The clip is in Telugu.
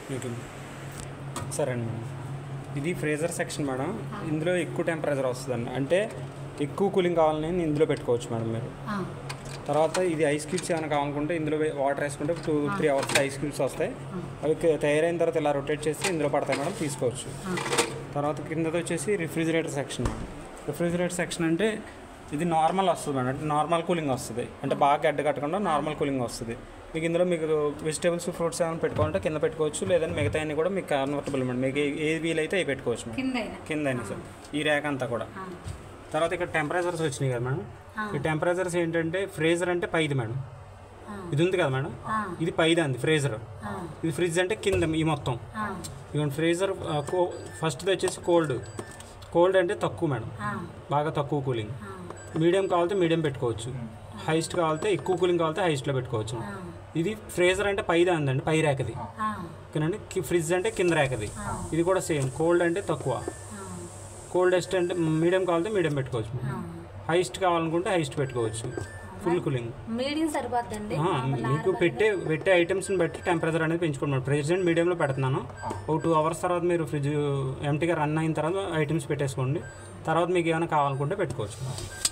యూట్యూబ్ సరే అండి మేడం ఇది ఫ్రీజర్ సెక్షన్ మేడం ఇందులో ఎక్కువ టెంపరేచర్ వస్తుందండి అంటే ఎక్కువ కూలింగ్ కావాలని ఇందులో పెట్టుకోవచ్చు మేడం మీరు ఆ, తర్వాత ఇది ఐస్ క్యూబ్స్ ఏమైనా కావాలనుకుంటే ఇందులో వాటర్ వేసుకుంటే two three hours ice cubes వస్తాయి అవి క- తయారైన తర్వాత ఇలా రొటేట్ చేసి ఇందులో పడతాయి మేడం తీసుకోవచ్చు ఆ, తర్వాత కిందది వచ్చేసి refrigerator section madam refrigerator section అంటే ఇది నార్మల్ వస్తుంది మేడం అంటే నార్మల్ కూలింగ్ వస్తుంది అంటే బాగా గడ్డ కట్టకుండా నార్మల్ కూలింగ్ వస్తుంది మీకు ఇందులో మీకు వెజిటేబుల్స్ ఫ్రూట్స్ ఏమైనా పెట్టుకోవాలంటే కింద పెట్టుకోవచ్చు లేదంటే మిగతా అన్ని కూడా మీకు కన్వర్టబుల్ మేడం మీకు ఏ- ఏది వీలైతే అవి పెట్టుకోవచ్చు మేడం కింద అయినా. కింద అయినా సార్ ఈ ర్యాక్ అంతా కూడా ఆ, తర్వాత ఇక్కడ టెంపరేచర్స్ వచ్చినాయి కదా మేడం ఆ. ఈ టెంపరేచర్స్ ఏంటంటే ఫ్రీజర్ అంటే పైది మేడం ఆ, ఇది ఉంది కదా మేడం ఆ, ఇది పైది అంది ఫ్రీజర్ ఆ, ఇది ఫ్రిడ్జ్ అంటే కింద ఈ మొత్తం ఆ, ఇవన్నీ ఫ్రీజర్ ఫస్ట్ది వచ్చేసి కోల్డ్ కోల్డ్ అంటే తక్కువ మేడం ఆ, బాగా తక్కువ కూలింగ్ ఆ, మీడియం కావాలంటే మీడియం పెట్టుకోవచ్చు హైస్ట్ కావాలంటే ఎక్కువ కూలింగ్ కావాలంటే హైస్ట్లో పెట్టుకోవచ్చు ఆ, ఇది ఫ్రీజర్ అంటే పైదే అందండి పై ర్యాక్ది ఆ, ఓకేనండి కి- ఫ్రిడ్జ్ అంటే కింద ర్యాక్ది ఇది కూడా సేమ్ కోల్డ్ అంటే తక్కువ ఆ, కోల్డెస్ట్ అంటే మీడియం కావాలంటే మీడియం పెట్టుకోవచ్చు ఆ. హైస్ట్ కావాలనుకుంటే హైస్ట్ పెట్టుకోవచ్చు ఫుల్ కూలింగ్ మీడియం సరిపోద్దండి ఆ, మీకు పెట్టే పెట్టే ఐటమ్స్ని బట్టి టెంపరేచర్ అనేది పెంచుకోండి ప్రెసిడెంట్ మీడియంలో పెడుతున్నాను ఒక టూ అవర్స్ తర్వాత మీరు ఫ్రిడ్జ్ ఎంటీగా రన్ అయిన తర్వాత ఐటమ్స్ పెట్టేసుకోండి తర్వాత మీకు ఏమైనా కావాలనుకుంటే పెట్టుకోవచ్చు